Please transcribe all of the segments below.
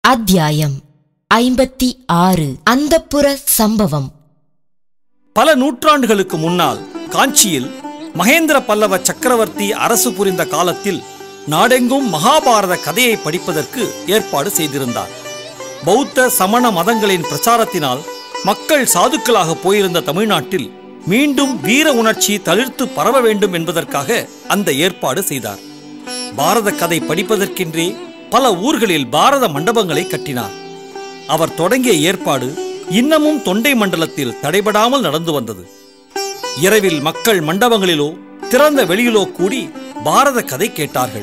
அத்தியாயம் ஐம்பத்தி ஆறு அந்தப்புற சம்பவம் பல நூற்றாண்டுகளுக்கு முன்னால் காஞ்சியில் மகேந்திர பல்லவ சக்கரவர்த்தி அரசு புரிந்த காலத்தில் நாடெங்கும் மகாபாரத கதையை படிப்பதற்கு ஏற்பாடு செய்திருந்தார் பௌத்த சமண மதங்களின் பிரச்சாரத்தினால் மக்கள் சாதுக்களாக போயிருந்த தமிழ்நாட்டில் மீண்டும் வீர உணர்ச்சி தளிர்த்து பரவ வேண்டும் என்பதற்காக அந்த ஏற்பாடு செய்தார் பாரத கதை படிப்பதற்கென்றே பல ஊர்களில் பாரத மண்டபங்களை கட்டினார் அவர் தொடங்கிய ஏற்பாடு இன்னமும் தொண்டை மண்டலத்தில் தடைபடாமல் நடந்து வந்தது இரவில் மக்கள் மண்டபங்களிலோ திறந்த வெளியிலோ கூடி பாரத கதை கேட்டார்கள்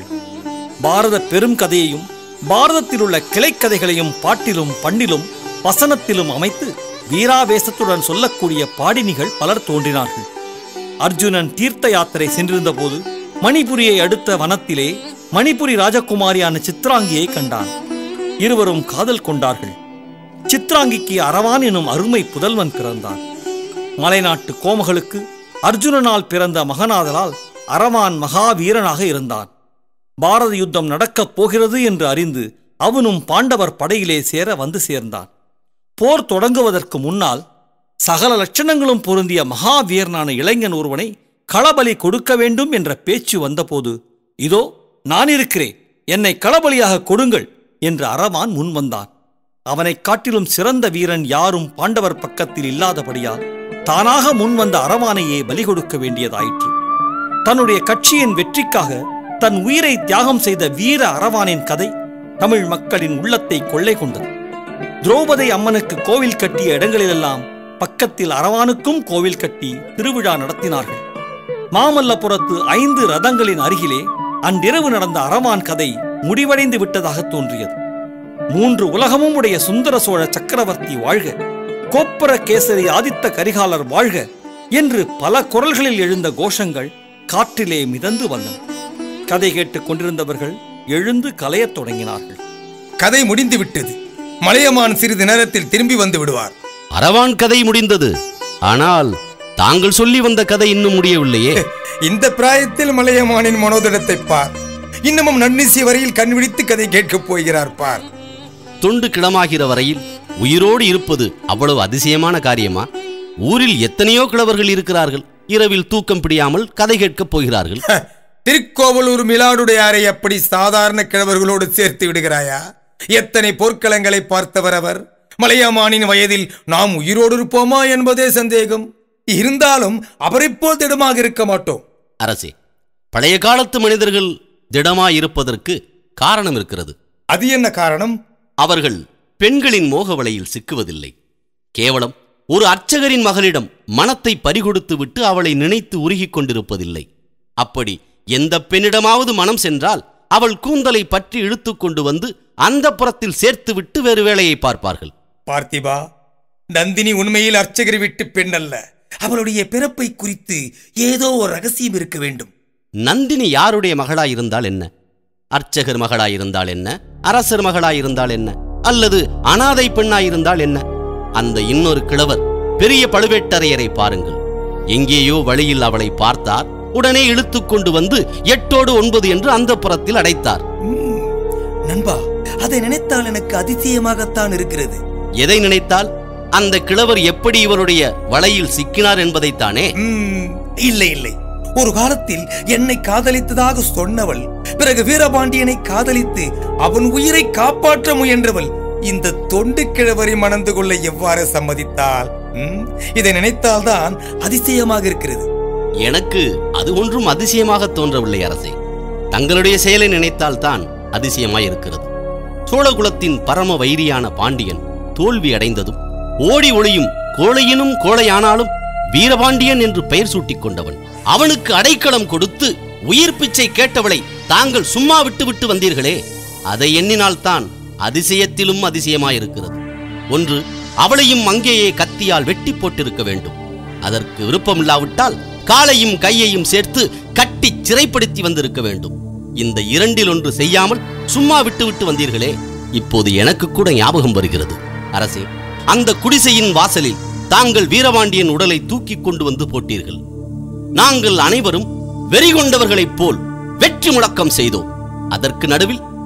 பாரத பெரும் கதையையும் பாரதத்தில் உள்ள கிளைக்கதைகளையும் பாட்டிலும் பண்ணிலும் வசனத்திலும் அமைத்து வீராவேசத்துடன் சொல்லக்கூடிய பாடினிகள் பலர் தோன்றினார்கள் அர்ஜுனன் தீர்த்த யாத்திரை சென்றிருந்த போது மணிபுரியை அடுத்த வனத்திலே மணிபுரி ராஜகுமாரியான சித்ராங்கியை கண்டான் இருவரும் காதல் கொண்டார்கள் சித்ராங்கிக்கு அரவான் எனும் அருமை புதல்வன் பிறந்தான் மலைநாட்டு கோமகளுக்கு அர்ஜுனனால் பிறந்த மகனாதலால் அரவான் மகாவீரனாக இருந்தான் பாரத யுத்தம் நடக்கப் போகிறது என்று அறிந்து அவனும் பாண்டவர் படையிலே சேர வந்து சேர்ந்தான் போர் தொடங்குவதற்கு முன்னால் சகல லட்சணங்களும் பொருந்திய மகாவீரனான இளைஞன் ஒருவனை களபலி கொடுக்க வேண்டும் என்ற பேச்சு வந்தபோது இதோ நான் இருக்கிறேன் என்னை களபலியாக கொடுங்கள் என்று அரவான் முன்வந்தான் அவனைக் காட்டிலும் சிறந்த வீரன் யாரும் பாண்டவர் பக்கத்தில் இல்லாதபடியால் தானாக முன்வந்த அரவானையே பலி கொடுக்க வேண்டியதாயிற்று தன்னுடைய கட்சியின் வெற்றிக்காக தன் உயிரை தியாகம் செய்த வீர அரவானின் கதை தமிழ் மக்களின் உள்ளத்தை கொள்ளை கொண்டது திரௌபதி அம்மனுக்கு கோவில் கட்டிய இடங்களிலெல்லாம் பக்கத்தில் அரவானுக்கும் கோவில் கட்டி திருவிழா நடத்தினார்கள் மாமல்லபுரத்து ஐந்து ரதங்களின் அருகிலே அன்றிரவு நடந்த அரவான் கதை முடிவடைந்து விட்டதாக தோன்றியது மூன்று உலகமும் உடைய சுந்தர சோழ சக்கரவர்த்தி வாழ்க கோப்பர கேசரி ஆதித்த கரிகாலர் வாழ்க என்று பல குரல்களில் எழுந்த கோஷங்கள் காற்றிலே மிதந்து வந்தன கதை கேட்டுக் கொண்டிருந்தவர்கள் எழுந்து கலையத் தொடங்கினார்கள் கதை முடிந்து விட்டது மலையமான் சிறிது நேரத்தில் திரும்பி வந்து விடுவார் அரவான் கதை முடிந்தது ஆனால் தாங்கள் சொல்லி வந்த கதை இன்னும் முடியவில்லையே இந்த பிராயத்தில் மலையமானின் மனோதிடத்தை பார் இன்னமும் நன்னிசி வரையில் கண் விழித்து கதை கேட்கப் போகிறார் பார் தொண்டு கிளமாகிற வரையில் உயிரோடு இருப்பது அவ்வளவு அதிசயமான காரியமா ஊரில் எத்தனையோ கிழவர்கள் இருக்கிறார்கள் இரவில் தூக்கம் பிடியாமல் கதை கேட்கப் போகிறார்கள் ஹ, திருக்கோவலூர் மிலாடுடையாரை அப்படி சாதாரண கிழவர்களோடு சேர்த்து விடுகிறாயா எத்தனை போர்க்களங்களை பார்த்தவர் அவர் மலையமானின் வயதில் நாம் உயிரோடு இருப்போமா என்பதே சந்தேகம் இருந்தாலும் அவரைப் போல் திடமாக இருக்க மாட்டோம் அரசே பழைய காலத்து மனிதர்கள் திடமாயிருப்பதற்கு காரணம் இருக்கிறது அது என்ன காரணம் அவர்கள் பெண்களின் மோக வலையில் சிக்குவதில்லை கேவலம் ஒரு அர்ச்சகரின் மகளிடம் மனத்தை பறிகொடுத்து விட்டு அவளை நினைத்து உருகிக் கொண்டிருப்பதில்லை அப்படி எந்த பெண்ணிடமாவது மனம் சென்றால் அவள் கூந்தலை பற்றி இழுத்துக் கொண்டு வந்து அந்த புறத்தில் சேர்த்துவிட்டு வேறு வேலையை பார்ப்பார்கள் பார்த்திபா நந்தினி உண்மையில் அர்ச்சகர் வீட்டு பெண் அல்ல அவளுடைய பிறப்பை குறித்து ஏதோ ஒரு ரகசியம் இருக்க வேண்டும் நந்தினி யாருடைய மகளாயிருந்தால் என்ன அர்ச்சகர் மகளாயிருந்தால் என்ன அரசர் மகளாயிருந்தால் என்ன அல்லது அனாதை பெண்ணாயிருந்தால் என்ன அந்த இன்னொரு கிழவர் பெரிய பழுவேட்டரையரை பாருங்கள் எங்கேயோ வழியில் அவளை பார்த்தார் உடனே இழுத்துக் கொண்டு வந்து எட்டோடு ஒன்பது என்று அந்த புறத்தில் அடைத்தார் ம், நண்பா அதை நினைத்தால் எனக்கு அதிசயமாகத்தான் இருக்கிறது எதை நினைத்தால் அந்த கிழவர் எப்படி இவருடைய வலையில் சிக்கினார் என்பதைத்தானே ம், இல்லை இல்லை ஒரு காலத்தில் என்னை காதலித்ததாக சொன்னவள் பிறகு வீரபாண்டியனை காதலித்து அவன் உயிரை காப்பாற்ற முயன்றவள் இந்த தொண்டு கிழவரை மணந்து கொள்ள எவ்வாறு சம்மதித்தாள் ம், இதை நினைத்தால்தான் அதிசயமாக இருக்கிறது எனக்கு அது ஒன்றும் அதிசயமாக தோன்றவில்லை அரசே தங்களுடைய செயலை நினைத்தால்தான் அதிசயமாயிருக்கிறது சோழகுலத்தின் பரம வைரியான பாண்டியன் தோல்வி அடைந்ததும் ஓடி ஒளியும் கோழையினும் கோழையானாலும் வீரபாண்டியன் என்று பெயர் சூட்டிக் கொண்டவன் அவனுக்கு அடைக்கலம் கொடுத்து உயிர் பிச்சை கேட்டவளை தாங்கள் சும்மா விட்டு விட்டு வந்தீர்களே அதை எண்ணினால்தான் அதிசயத்திலும் அதிசயமாயிருக்கிறது ஒன்று அவளையும் அங்கேயே கத்தியால் வெட்டி போட்டிருக்க வேண்டும் அதற்கு விருப்பமில்லாவிட்டால் காலையும் கையையும் சேர்த்து கட்டி சிறைப்படுத்தி வந்திருக்க வேண்டும் இந்த இரண்டில் ஒன்று செய்யாமல் சும்மா விட்டு விட்டு வந்தீர்களே இப்போது எனக்கு கூட ஞாபகம் வருகிறது அரசே அந்த குடிசையின் வாசலில் தாங்கள் வீரபாண்டியன் உடலை தூக்கிக் கொண்டு வந்து போட்டீர்கள் நாங்கள் அனைவரும் வெறி கொண்டவர்களைப் போல் வெற்றி முழக்கம் செய்தோம் அதற்கு நடுவில்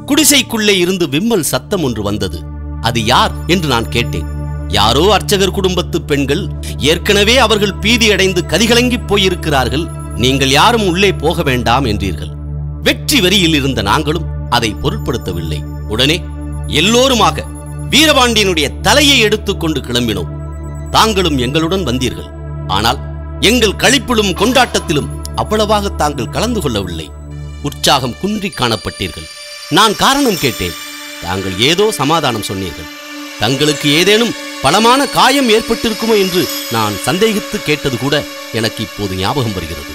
குடிசைக்குள்ளே இருந்து விம்மல் சத்தம் ஒன்று வந்தது அது யார் என்று நான் கேட்டேன் யாரோ அர்ச்சகர் குடும்பத்து பெண்கள் ஏற்கனவே அவர்கள் பீதியடைந்து கதிகலங்கிப் போயிருக்கிறார்கள் நீங்கள் யாரும் உள்ளே போக வேண்டாம் என்றீர்கள் வெற்றி வரியில் இருந்த நாங்களும் அதை பொருட்படுத்தவில்லை உடனே எல்லோருமாக வீரபாண்டியனுடைய தலையை எடுத்துக்கொண்டு கிளம்பினோம் தாங்களும் எங்களுடன் வந்தீர்கள் ஆனால் எங்கள் களிப்பிலும் கொண்டாட்டத்திலும் அவ்வளவாக தாங்கள் கலந்து கொள்ளவில்லை உற்சாகம் குன்றி காணப்பட்டீர்கள் நான் காரணம் கேட்டேன் தாங்கள் ஏதோ சமாதானம் சொன்னீர்கள் தங்களுக்கு ஏதேனும் பலமான காயம் ஏற்பட்டிருக்குமோ என்று நான் சந்தேகித்து கேட்டது கூட எனக்கு இப்போது ஞாபகம் வருகிறது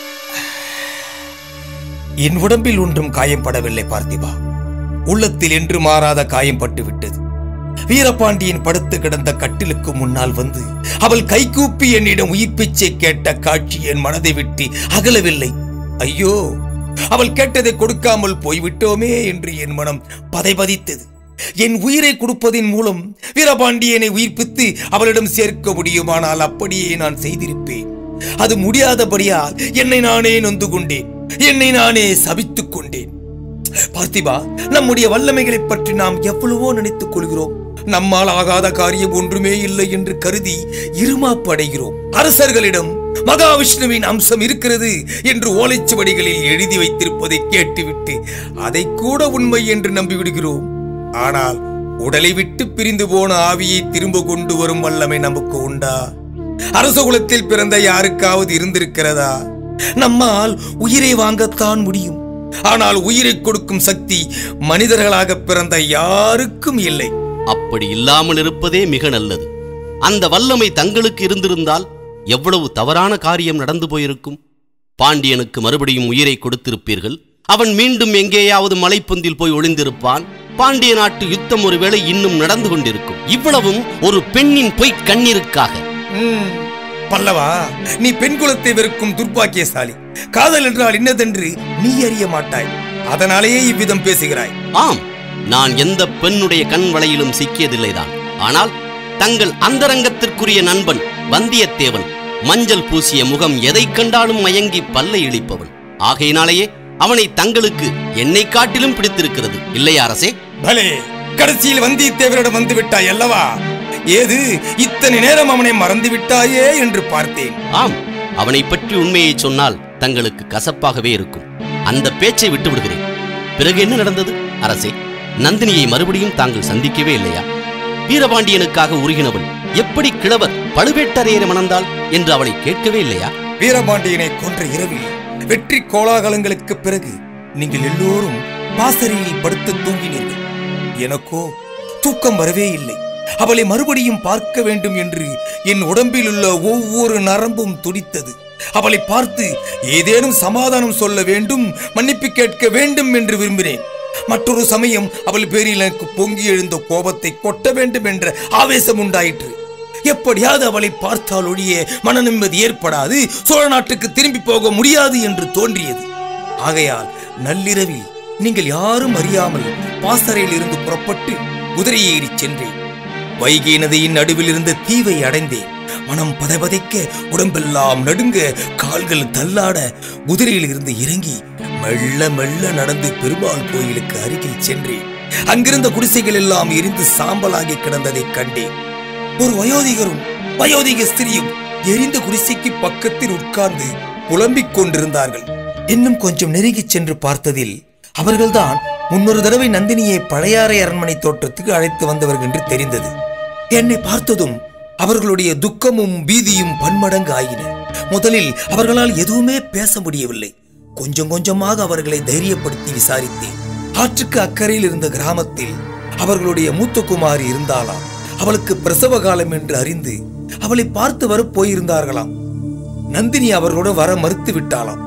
என் உடம்பில் ஒன்றும் காயம்படவில்லை பார்த்திபா உள்ளத்தில் என்று மாறாத காயம் பட்டு விட்டது வீரபாண்டியன் படுத்து கிடந்த கட்டிலுக்கு முன்னால் வந்து அவள் கைகூப்பி என்னிடம் உயிர் பிச்சை கேட்ட காட்சி என் மனதை விட்டு அகலவில்லை ஐயோ அவள் கேட்டதை கொடுக்காமல் போய்விட்டோமே என்று என் மனம் பதைபதித்தது என் உயிரை கொடுப்பதின் மூலம் வீரபாண்டியனை உயிர்ப்பித்து அவளிடம் சேர்க்க முடியுமானால் அப்படியே நான் செய்திருப்பேன் அது முடியாதபடியால் என்னை நானே நொந்து கொண்டேன் என்னை நானே சபித்துக் கொண்டேன் பார்த்திபா நம்முடைய வல்லமைகளைப் பற்றி நாம் எவ்வளவோ நினைத்துக் கொள்கிறோம் நம்மால் ஆகாத காரியம் ஒன்றுமே இல்லை என்று கருதி இருமாப்பு அடைகிறோம் அரசர்களிடம் மகாவிஷ்ணுவின் அம்சம் இருக்கிறது என்று ஓலைச்சுவடிகளில் எழுதி வைத்திருப்பதை கேட்டுவிட்டு அதை கூட உண்மை என்று நம்பிவிடுகிறோம் ஆனால் உடலை விட்டு பிரிந்து போன ஆவியை திரும்ப கொண்டு வரும் வல்லமை நமக்கு உண்டா அரச குலத்தில் பிறந்த யாருக்காவது இருந்திருக்கிறதா நம்மால் உயிரை வாங்கத்தான் முடியும் ஆனால் உயிரை கொடுக்கும் சக்தி மனிதர்களாக பிறந்த யாருக்கும் இல்லை அப்படி இல்லாமல் இருப்பதே மிக நல்லது அந்த வல்லமை தங்களுக்கு இருந்திருந்தால் எவ்வளவு தவறான காரியம் நடந்து போயிருக்கும் பாண்டியனுக்கு மறுபடியும் உயிரை கொடுத்திருப்பீர்கள் அவன் மீண்டும் எங்கேயாவது மலைப்பொந்தில் போய் ஒளிந்திருப்பான் பாண்டிய நாட்டு யுத்தம் ஒருவேளை இன்னும் நடந்து கொண்டிருக்கும் இவ்வளவும் ஒரு பெண்ணின் பொய்க் கண்ணீருக்காக ம், பல்லவா நீ பெண் குலத்தை வெறுக்கும் துர்பாக்கியசாலி காதல் என்றால் இன்னதென்று நீ அறிய மாட்டாய் அதனாலேயே இவ்விதம் பேசுகிறாய் ஆம் நான் எந்த பெண்ணுடைய கண் வளையிலும் சிக்கியதில்லைதான் ஆனால் தங்கள் அந்தரங்கத்திற்குரிய நண்பன் வந்தியத்தேவன் மஞ்சள் பூசிய முகம் எதைக் கண்டாலும் மயங்கி பல்லை இழிப்பவன் ஆகையினாலேயே அவனை தங்களுக்கு என்னை காட்டிலும் பிடித்திருக்கிறது இல்லையா அரசே பலே கடைசியில் வந்தியத்தேவரிடம் வந்து விட்டாய் அல்லவா ஏது இத்தனை நேரம் அவனை மறந்து விட்டாயே என்று பார்த்தேன் ஆம் அவனை பற்றி உண்மையை சொன்னால் தங்களுக்கு கசப்பாகவே இருக்கும் அந்த பேச்சை விட்டு விடுகிறேன் பிறகு என்ன நடந்தது அரசே நந்தினியை மறுபடியும் தாங்கள் சந்திக்கவே இல்லையா வீரபாண்டியனுக்காக உருகினவள் எப்படி கிழவர் பழுவேட்டரையரை மணந்தாள் என்று அவளை கேட்கவே இல்லையா வீரபாண்டியனை கொன்ற இரவில் வெற்றி கோலாகலங்களுக்கு பிறகு நீங்கள் எல்லோரும் பாசறையில் படுத்து தூங்கினீர்கள் எனக்கோ தூக்கம் வரவே இல்லை அவளை மறுபடியும் பார்க்க வேண்டும் என்று என் உடம்பில் உள்ள ஒவ்வொரு நரம்பும் துடித்தது அவளை பார்த்து ஏதேனும் சமாதானம் சொல்ல வேண்டும் மன்னிப்பு கேட்க வேண்டும் என்று விரும்பினேன் மற்றொரு சமயம் அவள் பேரில் எனக்கு பொங்கி எழுந்த கோபத்தை கொட்ட வேண்டும் என்ற ஆவேசம் உண்டாயிற்று எப்படியாவது அவளை பார்த்தால் ஒழிய மன நிம்மதி ஏற்படாது சோழ நாட்டுக்கு திரும்பி போக முடியாது என்று தோன்றியது ஆகையால் நள்ளிரவில் நீங்கள் யாரும் அறியாமல் பாசறையில் இருந்து புறப்பட்டு குதிரை ஏறிச் சென்றேன் வைகை நதியின் நடுவில் இருந்த தீவை அடைந்தேன் மனம் பதைபதைக்க உடம்பெல்லாம் நடுங்க கால்கள் தள்ளாட குதிரையில் இருந்து இறங்கி மெல்ல மெல்ல நடந்து பெருமாள் கோயிலுக்கு அருகில் சென்றேன் அங்கிருந்த குடிசைகள் எல்லாம் எரிந்து சாம்பலாகி கிடந்ததைக் கண்டேன் ஒரு வயோதிகரும் வயோதிக ஸ்திரியும் எரிந்த குடிசைக்கு பக்கத்தில் உட்கார்ந்து புலம்பிக் கொண்டிருந்தார்கள் இன்னும் கொஞ்சம் நெருங்கிச் சென்று பார்த்ததில் அவர்கள்தான் முன்னொரு தடவை நந்தினியை பழையாறை அரண்மனை தோட்டத்துக்கு அழைத்து வந்தவர்கள் என்று தெரிந்தது என்னை பார்த்ததும் அவர்களுடைய துக்கமும் பீதியும் பன்மடங்கு ஆயின முதலில் அவர்களால் எதுவுமே பேச முடியவில்லை கொஞ்சம் கொஞ்சமாக அவர்களை தைரியப்படுத்தி விசாரித்தேன் ஆற்றுக்கு அக்கறையில் இருந்த கிராமத்தில் அவர்களுடைய மூத்த குமாரி இருந்தாளாம் அவளுக்கு பிரசவ காலம் என்று அறிந்து அவளை பார்த்து வர போயிருந்தார்களாம் நந்தினி அவர்களோட வர மறுத்து விட்டாளாம்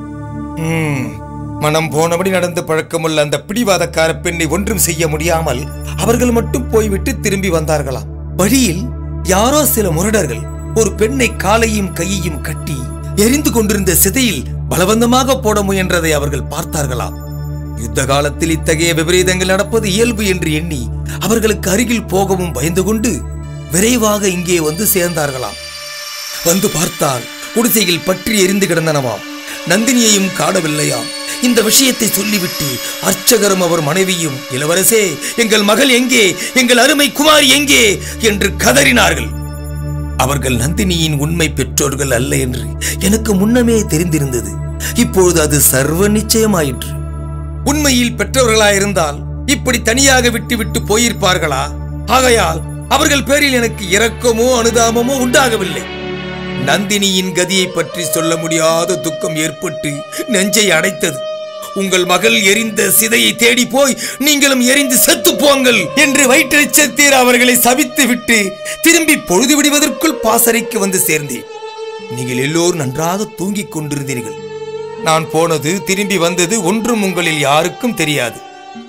ம், மனம் போனபடி நடந்த பழக்கமுள்ள அந்த பிடிவாதக்கார பெண்ணை ஒன்றும் செய்ய முடியாமல் அவர்கள் மட்டும் போய்விட்டு திரும்பி வந்தார்களாம் வழியில் யாரோ சில முரடர்கள் ஒரு பெண்ணை காலையும் கையையும் கட்டி எரிந்து கொண்டிருந்த சிதையில் பலவந்தமாக போட முயன்றதை அவர்கள் பார்த்தார்களாம் யுத்த காலத்தில் இத்தகைய விபரீதங்கள் நடப்பது இயல்பு என்று எண்ணி அவர்களுக்கு அருகில் போகவும் பயந்து கொண்டு விரைவாக இங்கே வந்து சேர்ந்தார்களாம் வந்து பார்த்தால் குடிசையில் பற்றி எரிந்து கிடந்தனவாம் நந்தினியையும் காணவில்லையாம் இந்த விஷயத்தை சொல்லிவிட்டு அர்ச்சகரும் அவர் மனைவியும் இளவரசே எங்கள் மகள் எங்கே எங்கள் அருமை குமாரி எங்கே என்று கதறினார்கள் அவர்கள் நந்தினியின் உண்மை பெற்றோர்கள் அல்ல என்று எனக்கு முன்னமே தெரிந்திருந்தது இப்பொழுது அது சர்வ நிச்சயமாயிற்று உண்மையில் பெற்றவர்களாயிருந்தால் இப்படி தனியாக விட்டு விட்டு போயிருப்பார்களா ஆகையால் அவர்கள் பேரில் எனக்கு இரக்கமோ அனுதாபமோ உண்டாகவில்லை நந்தினியின் கதியை பற்றி சொல்ல முடியாத துக்கம் ஏற்பட்டு நெஞ்சை அடைத்தது உங்கள் மகள் எரிந்த சிதையை தேடி போய் நீங்களும் எரிந்து செத்து போங்கள் என்று வயிற்றெச்சத்தீர் அவர்களை சபித்து விட்டு திரும்பி பொழுது விடுவதற்குள் பாசறைக்கு வந்து சேர்ந்தேன் நீங்கள் எல்லோரும் நன்றாக தூங்கிக் கொண்டிருந்தீர்கள் நான் போனது திரும்பி வந்தது ஒன்றும் உங்களில் யாருக்கும் தெரியாது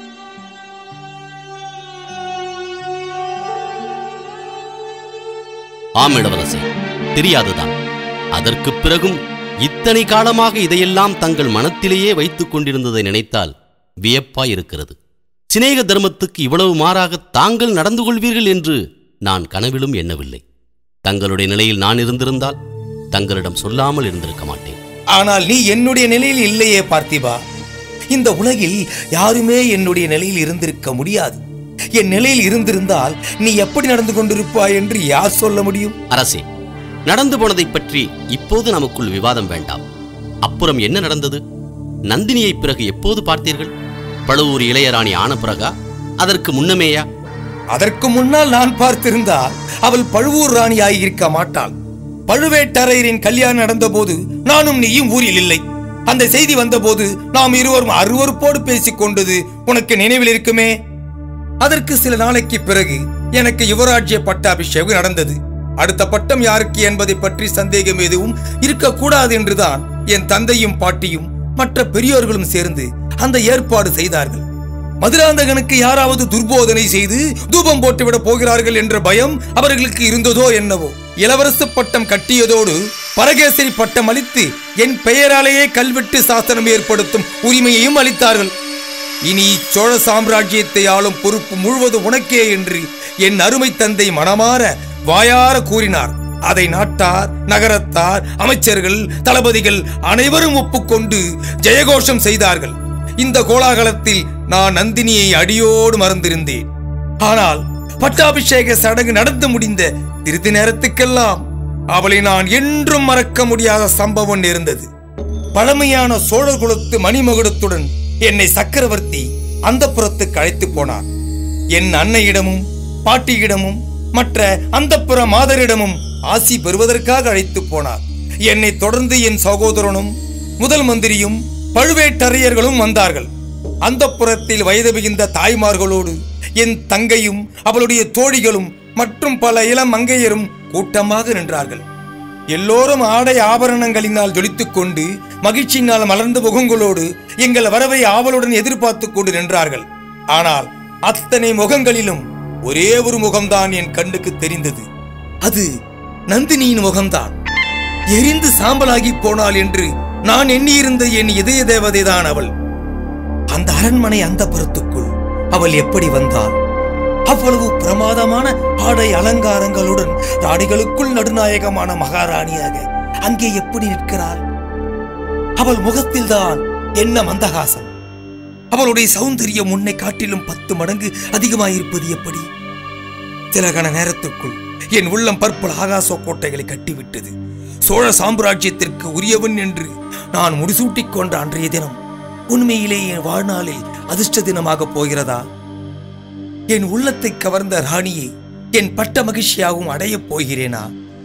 ஆம் இளவரசே தெரியாதுதான் அதற்குப் பிறகும் இத்தனை காலமாக இதையெல்லாம் தங்கள் மனத்திலேயே வைத்துக் கொண்டிருந்ததை நினைத்தால் வியப்பாயிருக்கிறது சிநேக தர்மத்துக்கு இவ்வளவு மாறாக தாங்கள் நடந்து கொள்வீர்கள் என்று நான் கனவிலும் எண்ணவில்லை தங்களுடைய நிலையில் நான் இருந்திருந்தால் தங்களிடம் சொல்லாமல் இருந்திருக்க மாட்டேன் ஆனால் நீ என்னுடைய நிலையில் இல்லையே பார்த்திபா இந்த உலகில் யாருமே என்னுடைய நிலையில் இருந்திருக்க முடியாது என் நிலையில் இருந்திருந்தால் நீ எப்படி நடந்து கொண்டிருப்பாய் என்று யார் சொல்ல முடியும் அரசே நடந்து போனதைப் பற்றி இப்போது நமக்குள் விவாதம் வேண்டாம் அப்புறம் என்ன நடந்தது நந்தினியை பிறகு எப்போது பார்த்தீர்கள் பழுவூர் இளையராணி ஆன பிறகா அதற்கு முன்னமேயா அதற்கு முன்னால் நான் பார்த்திருந்தால் அவள் பழுவூர் ராணியாய் இருக்க மாட்டாள் பழுவேட்டரையரின் கல்யாணம் நடந்தபோது நானும் நீயும் ஊரில் இல்லை அந்த செய்தி வந்தபோது நாம் இருவரும் அருவருப்போடு பேசிக் கொண்டது உனக்கு நினைவில் இருக்குமே அதற்கு சில நாளைக்கு பிறகு எனக்கு யுவராஜ்ய பட்டாபிஷேகம் நடந்தது அடுத்த பட்டம் யாருக்கு என்பதை பற்றி சந்தேகம் எதுவும் இருக்கக்கூடாது என்றுதான் என் தந்தையும் பாட்டியும் மற்ற பெரியோர்களும் சேர்ந்து அந்த ஏற்பாடு செய்தார்கள் மதுராந்தகனுக்கு யாராவது துர்போதனை செய்து தூபம் போட்டுவிட போகிறார்கள் என்ற பயம் அவர்களுக்கு இருந்ததோ என்னவோ இளவரசு பட்டம் கட்டியதோடு பரகேசரி பட்டம் அளித்து என் பெயராலேயே கல்வெட்டு சாசனம் ஏற்படுத்தும் உரிமையையும் அளித்தார்கள் இனி சோழ சாம்ராஜ்யத்தை ஆளும் பொறுப்பு முழுவதும் உனக்கே என்று என் அருமை தந்தை மனமாற வாயார கூறினார் அதை நாட்டார் நகரத்தார் அமைச்சர்கள் தளபதிகள் அனைவரும் ஒப்புக்கொண்டு ஜெயகோஷம் செய்தார்கள் இந்த கோலாகலத்தில் நான் நந்தினியை அடியோடு மறந்திருந்தேன் ஆனால் பட்டாபிஷேக சடங்கு நடந்து முடிந்த இறுதி நேரத்துக்கெல்லாம் அவளை நான் என்றும் மறக்க முடியாத சம்பவம் நேர்ந்தது பழமையான சோழர் குலத்து மணிமகுடத்துடன் என்னை சக்கரவர்த்தி அந்த புறத்துக்கு அழைத்து போனார் என் அன்னையிடமும் பாட்டியிடமும் மற்ற அந்தப்புற மாதரிடமும் ஆசி பெறுவதற்காக அழைத்து போனார் என்னை தொடர்ந்து என் சகோதரனும் முதல் மந்திரியும் பழுவேட்டரையர்களும் வந்தார்கள் அந்த புறத்தில் வயது மிகுந்த தாய்மார்களோடு என் தங்கையும் அவளுடைய தோழிகளும் மற்றும் பல இளம் மங்கையரும் கூட்டமாக நின்றார்கள் எல்லோரும் ஆடை ஆபரணங்களினால் ஜொலித்துக் கொண்டு மகிழ்ச்சியினால் மலர்ந்த முகங்களோடு எங்கள் வரவை ஆவலுடன் எதிர்பார்த்துக் கொண்டு நின்றார்கள் ஆனால் அத்தனை முகங்களிலும் ஒரே ஒரு முகம்தான் என் கண்ணுக்கு தெரிந்தது அது நந்தினியின் முகம்தான் எரிந்து சாம்பலாகி போனாள் என்று நான் எண்ணியிருந்த என் இதய தேவதைதான் அவள் அந்த அரண்மனை அந்த புறத்துக்குள் அவள் எப்படி வந்தாள் அவ்வளவு பிரமாதமான ஆடை அலங்காரங்களுடன் ராணிகளுக்குள் நடுநாயகமான மகாராணியாக அங்கே எப்படி நிற்கிறாள் அவள் முகத்தில்தான் என்ன மந்தகாசம் அவளுடைய சௌந்தரியம் உன்னை காட்டிலும் பத்து மடங்கு அதிகமாயிருப்பது எப்படி சில கண நேரத்துக்குள் என் உள்ளம் பற்பல ஆகாச கோட்டைகளை கட்டிவிட்டது சோழ சாம்ராஜ்யத்திற்கு உரியவன் என்று நான் முடிசூட்டிக் கொண்ட அன்றைய தினம் உண்மையிலே என் வாழ்நாளில் அதிர்ஷ்ட தினமாக போகிறதா என் உள்ளத்தை கவர்ந்த ராணியை என் பட்ட மகிழ்ச்சியாகவும் அடையப் போகிறேனா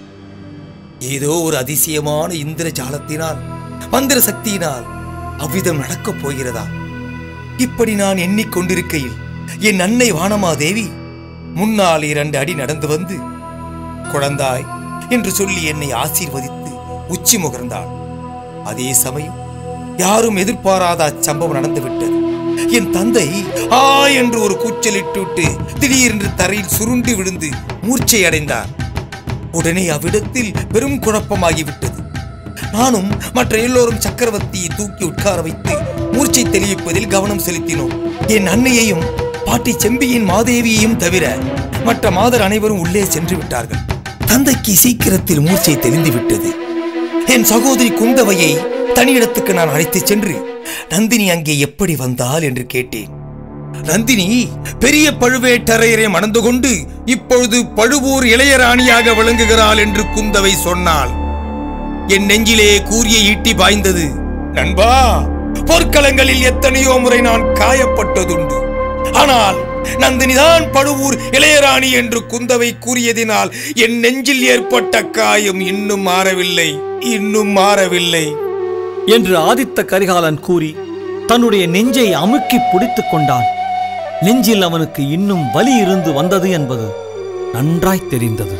ஏதோ ஒரு அதிசயமான இந்திர ஜாலத்தினால் மந்திர சக்தியினால் அவ்விதம் நடக்கப் போகிறதா இப்படி நான் எண்ணிக்கொண்டிருக்கையில் என் அன்னை வானமாதேவி முன்னால் இரண்டு அடி நடந்து வந்து குழந்தாய் என்று சொல்லி என்னை ஆசீர்வதித்து உச்சி முகர்ந்தாள் அதே சமயம் யாரும் எதிர்பாராத அச்சம்பவம் நடந்துவிட்டது என் தந்தை ஆ என்று ஒரு கூச்சலிட்டு விட்டு திடீரென்று தரையில் சுருண்டு விழுந்து மூர்ச்சை அடைந்தார் உடனே அவ்விடத்தில் பெரும் குழப்பமாகிவிட்டது நானும் மற்ற எல்லோரும் சக்கரவர்த்தியை தூக்கி உட்கார வைத்து மூர்ச்சை தெளிவிப்பதில் கவனம் செலுத்தினோம் என் அன்னையையும் பாட்டி செம்பியின் மாதேவியையும் தவிர மற்ற மாதர் அனைவரும் உள்ளே சென்று விட்டார்கள் தந்தைக்கு சீக்கிரத்தில் மூர்ச்சை தெளிந்து விட்டது என் சகோதரி குந்தவையை தனியிடத்துக்கு நான் அழைத்துச் சென்று நந்தினி அங்கே எப்படி வந்தாள் என்று கேட்டேன் நந்தினி பெரிய பழுவேட்டரையரை மணந்து கொண்டு இப்பொழுது பழுவூர் இளையராணியாக விளங்குகிறாள் என்று குந்தவை சொன்னாள் என் நெஞ்சிலே கூறிய ஈட்டி பாய்ந்தது நண்பா போர்க்களங்களில் எத்தனையோ முறை நான் காயப்பட்டதுண்டு ஆனால் நந்தினிதான் பழுவூர் இளையராணி என்று குந்தவை கூறியதினால் என் நெஞ்சில் ஏற்பட்ட காயம் இன்னும் மாறவில்லை இன்னும் மாறவில்லை என்று ஆதித்த கரிகாலன் கூறி தன்னுடைய நெஞ்சை அமுக்கி பிடித்துக் கொண்டான் நெஞ்சில் அவனுக்கு இன்னும் வலி இருந்து வந்தது என்பது நன்றாய் தெரிந்தது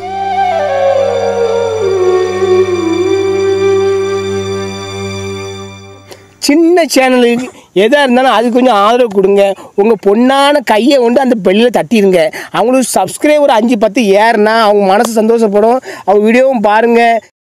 சின்ன சேனலுக்கு எதாக இருந்தாலும் அது கொஞ்சம் ஆதரவு கொடுங்க உங்கள் பொண்ணான கையை கொண்டு அந்த பெல்லில் தட்டிடுங்க அவங்களுக்கு சப்ஸ்கிரைபர் அஞ்சு பத்து ஏறுனா அவங்க மனசு சந்தோஷப்படும் அவங்க வீடியோவும் பாருங்கள்